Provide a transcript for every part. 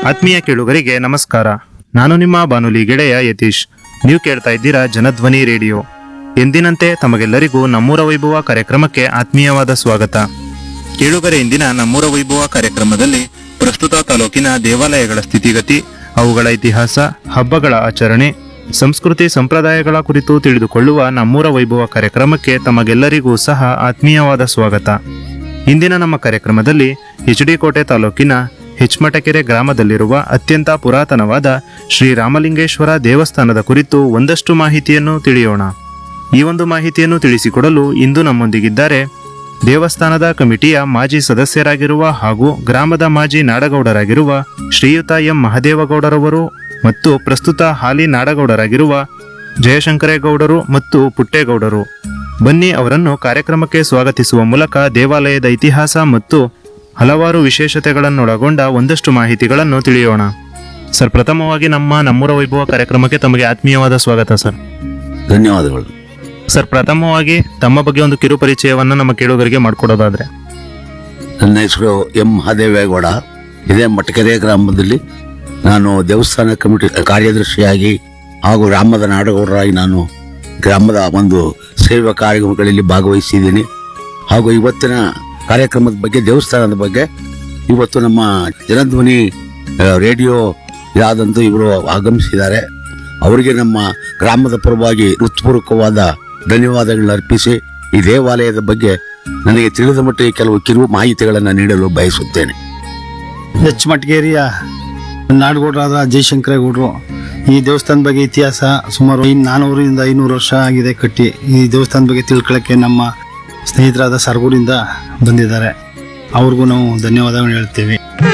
ಆತ್ಮೀಯ ಕೇಳುಗರಿಗೆ ನಮಸ್ಕಾರ ನಾನು ನಿಮ್ಮ ಬಾನುಲಿ ಗೆಳೆಯ ಯತೀಶ್ ನೀವು ಕೇಳ್ತಾ ಇದ್ದೀರಾ ಜನಧ್ವನಿ ರೇಡಿಯೋ ಎಂದಿನಂತೆ ತಮಗೆಲ್ಲರಿಗೂ ನಮ್ಮೂರ ವೈಭವ ಕಾರ್ಯಕ್ರಮಕ್ಕೆ ಆತ್ಮೀಯವಾದ ಸ್ವಾಗತ ಕೇಳುಗರೆ ಇಂದಿನ ನಮ್ಮೂರ ವೈಭವ ಕಾರ್ಯಕ್ರಮದಲ್ಲಿ ಪ್ರಸ್ತುತ ತಾಲೂಕಿನ ದೇವಾಲಯಗಳ ಸ್ಥಿತಿಗತಿ ಅವುಗಳ ಇತಿಹಾಸ ಹಬ್ಬಗಳ ಆಚರಣೆ ಸಂಸ್ಕೃತಿ ಸಂಪ್ರದಾಯಗಳ ಕುರಿತು ತಿಳಿದುಕೊಳ್ಳುವ ನಮ್ಮೂರ ವೈಭವ ಕಾರ್ಯಕ್ರಮಕ್ಕೆ ತಮಗೆಲ್ಲರಿಗೂ ಸಹ ಆತ್ಮೀಯವಾದ ಸ್ವಾಗತ ಇಂದಿನ ನಮ್ಮ ಕಾರ್ಯಕ್ರಮದಲ್ಲಿ ಎಚ್ ಡಿ ಕೋಟೆ ತಾಲೂಕಿನ ಹೆಚ್ಮಟಕೆರೆ ಗ್ರಾಮದಲ್ಲಿರುವ ಅತ್ಯಂತ ಪುರಾತನವಾದ ಶ್ರೀ ರಾಮಲಿಂಗೇಶ್ವರ ದೇವಸ್ಥಾನದ ಕುರಿತು ಒಂದಷ್ಟು ಮಾಹಿತಿಯನ್ನು ತಿಳಿಯೋಣ ಈ ಒಂದು ಮಾಹಿತಿಯನ್ನು ತಿಳಿಸಿಕೊಡಲು ಇಂದು ನಮ್ಮೊಂದಿಗಿದ್ದಾರೆ ದೇವಸ್ಥಾನದ ಕಮಿಟಿಯ ಮಾಜಿ ಸದಸ್ಯರಾಗಿರುವ ಹಾಗೂ ಗ್ರಾಮದ ಮಾಜಿ ನಾಡಗೌಡರಾಗಿರುವ ಶ್ರೀಯುತ ಎಂ ಮಹದೇವಗೌಡರವರು ಮತ್ತು ಪ್ರಸ್ತುತ ಹಾಲಿ ನಾಡಗೌಡರಾಗಿರುವ ಜಯಶಂಕರೇಗೌಡರು ಮತ್ತು ಪುಟ್ಟೇಗೌಡರು ಬನ್ನಿ ಅವರನ್ನು ಕಾರ್ಯಕ್ರಮಕ್ಕೆ ಸ್ವಾಗತಿಸುವ ಮೂಲಕ ದೇವಾಲಯದ ಇತಿಹಾಸ ಮತ್ತು ಹಲವಾರು ವಿಶೇಷತೆಗಳನ್ನೊಳಗೊಂಡ ಒಂದಷ್ಟು ಮಾಹಿತಿಗಳನ್ನು ತಿಳಿಯೋಣ ಸರ್ ಪ್ರಥಮವಾಗಿ ನಮ್ಮ ನಮ್ಮೂರ ವೈಭವ ಕಾರ್ಯಕ್ರಮಕ್ಕೆ ತಮಗೆ ಆತ್ಮೀಯವಾದ ಸ್ವಾಗತ ಸರ್ ಧನ್ಯವಾದಗಳು ಸರ್ ಪ್ರಥಮವಾಗಿ ತಮ್ಮ ಬಗ್ಗೆ ಒಂದು ಕಿರು ಪರಿಚಯವನ್ನ ನಮ್ಮ ಕೇಳುಗರಿಗೆ ಮಾಡಿಕೊಡೋದಾದ್ರೆ ನನ್ನ ಹೆಸರು ಎಂ ಮಹಾದೇವೇಗೌಡ ಇದೇ ಮಟಕೆರೆ ಗ್ರಾಮದಲ್ಲಿ ನಾನು ದೇವಸ್ಥಾನ ಕಮಿಟಿ ಕಾರ್ಯದರ್ಶಿಯಾಗಿ ಹಾಗೂ ಗ್ರಾಮದ ನಾಡಗೌಡರಾಗಿ ನಾನು ಗ್ರಾಮದ ಒಂದು ಸೇವಾ ಕಾರ್ಯಕ್ರಮಗಳಲ್ಲಿ ಭಾಗವಹಿಸಿದ್ದೀನಿ ಹಾಗೂ ಇವತ್ತಿನ ಕಾರ್ಯಕ್ರಮದ ಬಗ್ಗೆ ದೇವಸ್ಥಾನದ ಬಗ್ಗೆ ಇವತ್ತು ನಮ್ಮ ಜನಧ್ವನಿ ಆ, ರೇಡಿಯೋ ಯಾದಂತೂ ಇವರು ಆಗಮಿಸಿದ್ದಾರೆ ಅವರಿಗೆ ನಮ್ಮ ಗ್ರಾಮದ ಪರವಾಗಿ ಹೃತ್ಪೂರ್ವಕವಾದ ಧನ್ಯವಾದಗಳನ್ನ ಅರ್ಪಿಸಿ ಈ ದೇವಾಲಯದ ಬಗ್ಗೆ ನನಗೆ ತಿಳಿದ ಮಟ್ಟಿಗೆ ಕೆಲವು ಕಿರು ಮಾಹಿತಿಗಳನ್ನು ನೀಡಲು ಬಯಸುತ್ತೇನೆ ಎಚ್ ಮಟ್ಗೇರಿಯ ನಾಡಗೌಡರಾದ ಜಯಶಂಕರೇಗೌಡರು ಈ ದೇವಸ್ಥಾನದ ಬಗ್ಗೆ ಇತಿಹಾಸ ಸುಮಾರು ಐ- ನಾನೂರಿಂದ ಐನೂರು ವರ್ಷ ಆಗಿದೆ ಕಟ್ಟಿ ಈ ದೇವಸ್ಥಾನದ ಬಗ್ಗೆ ತಿಳ್ಕೊಳ್ಳೋಕ್ಕೆ ನಮ್ಮ ಸ್ನೇಹಿತರಾದ ಸರ್ಗೂರಿಂದ ಬಂದಿದ್ದಾರೆ ಅವ್ರಿಗೂ ನಾವು ಧನ್ಯವಾದಗಳು ಹೇಳ್ತೇವೆ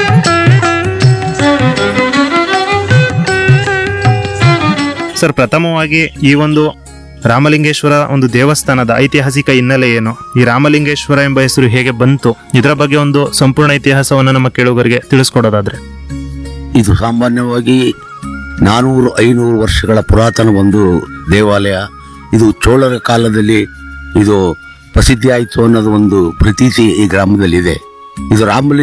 ಸರ್ ಪ್ರಥಮವಾಗಿ ಈ ಒಂದು ರಾಮಲಿಂಗೇಶ್ವರ ಒಂದು ದೇವಸ್ಥಾನದ ಐತಿಹಾಸಿಕ ಹಿನ್ನೆಲೆ ಏನು ಈ ರಾಮಲಿಂಗೇಶ್ವರ ಎಂಬ ಹೆಸರು ಹೇಗೆ ಬಂತು ಇದರ ಬಗ್ಗೆ ಒಂದು ಸಂಪೂರ್ಣ ಇತಿಹಾಸವನ್ನು ನಮ್ಮ ಕೇಳುಗರಿಗೆ ತಿಳಿಸ್ಕೊಡೋದಾದ್ರೆ ಇದು ಸಾಮಾನ್ಯವಾಗಿ ನಾನೂರು ಐನೂರು ವರ್ಷಗಳ ಪುರಾತನ ಒಂದು ದೇವಾಲಯ ಇದು ಚೋಳರ ಕಾಲದಲ್ಲಿ ಇದು ಪ್ರಸಿದ್ಧಿ ಆಯಿತು ಅನ್ನೋದು ಒಂದು ಪ್ರತೀತಿ ಈ ಗ್ರಾಮದಲ್ಲಿದೆ ಇದು ರಾಮಲಿಂಗ